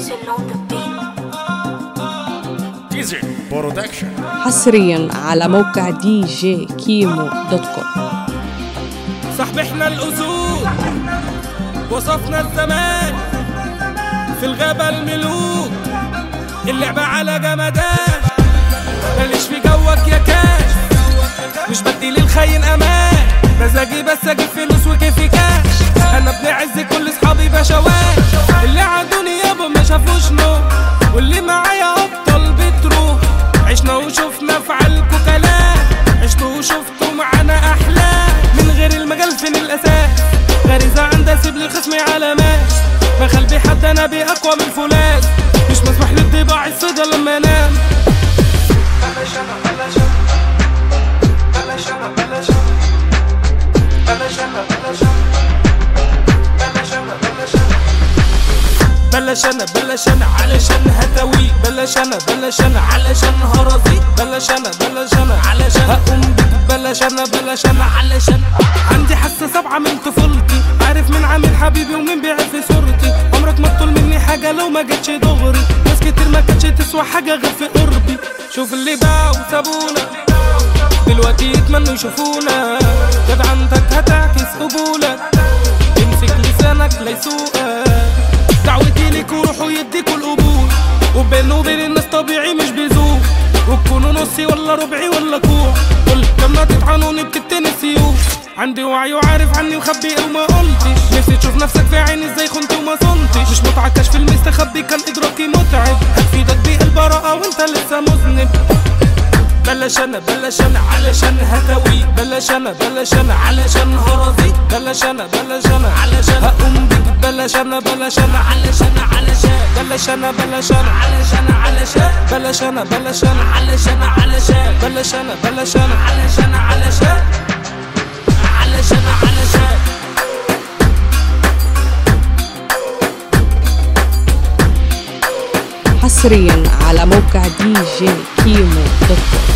ديزل برودكشن حصريا على موقع دي جي كيمو دوت كوم صاحب احنا الاسود وصفنا الزمان في الغابة الملوك اللعبة على جمدان ماليش في جوك يا كاش مش بدي للخاين امان مزاجي بس اجيب فلوس وكيفي كاش انا ابن عز كل اصحابي بشوات اللي عندوني يابا ما شافوش نور واللي معايا ابطال بتروح عشنا وشفنا في عالكو كلام عشتوا وشفتوا معانا احلام من غير المجال فين الاساس غريزة عندها سيب لي خصمي علامات ما خلبي حد انا باقوى من فولاذ مش مسمح لي الضباع الصدى لما انام بلاش انا بلاش انا بلاش انا بلاش انا بلاش انا بلاش انا بلاش انا بلاش انا بلاش انا بلاش انا علشان هتوي بلاش انا بلاش انا علشان هرزي بلاش انا بلاش انا علشان هقوم بيك بلاش انا بلاش انا علشان عندي حاسه سبعه من طفولتي عارف مين عامل حبيبي ومين بيعرف في صورتي عمرك ما تطول مني حاجه لو ما جاتش دغري ناس كتير ما كانتش تسوى حاجه غير في قربي شوف اللي باعوا وسابونا دلوقتي يتمنوا يشوفونا جدعنتك هتعكس قبولك امسك لسانك ليسوقك دعوتي ليك وروحوا يديكوا القبول وبينه وبين الناس طبيعي مش بيزوق وتكونوا نصي ولا ربعي ولا كوع كل لما تطعنوني بتتني سيوف عندي وعي وعارف عني مخبي وما قلتش نفسي تشوف نفسك في عيني ازاي خنت وما صنتش مش متعكش في المستخبي كان ادراكي متعب هتفيدك بالبراءة وانت لسه مذنب بلاش انا بلاش انا علشان هتوي بلاش انا بلاش انا علشان هرزي بلاش انا بلاش انا علشان هقوم بيك بلاش انا بلاش انا علشان علشان بلاش انا بلاش انا علشان علشان بلاش انا بلاش انا علشان علشان بلاش انا بلاش انا علشان علشان علشان علشان حصريا على موقع دي جي كيمو دوت كوم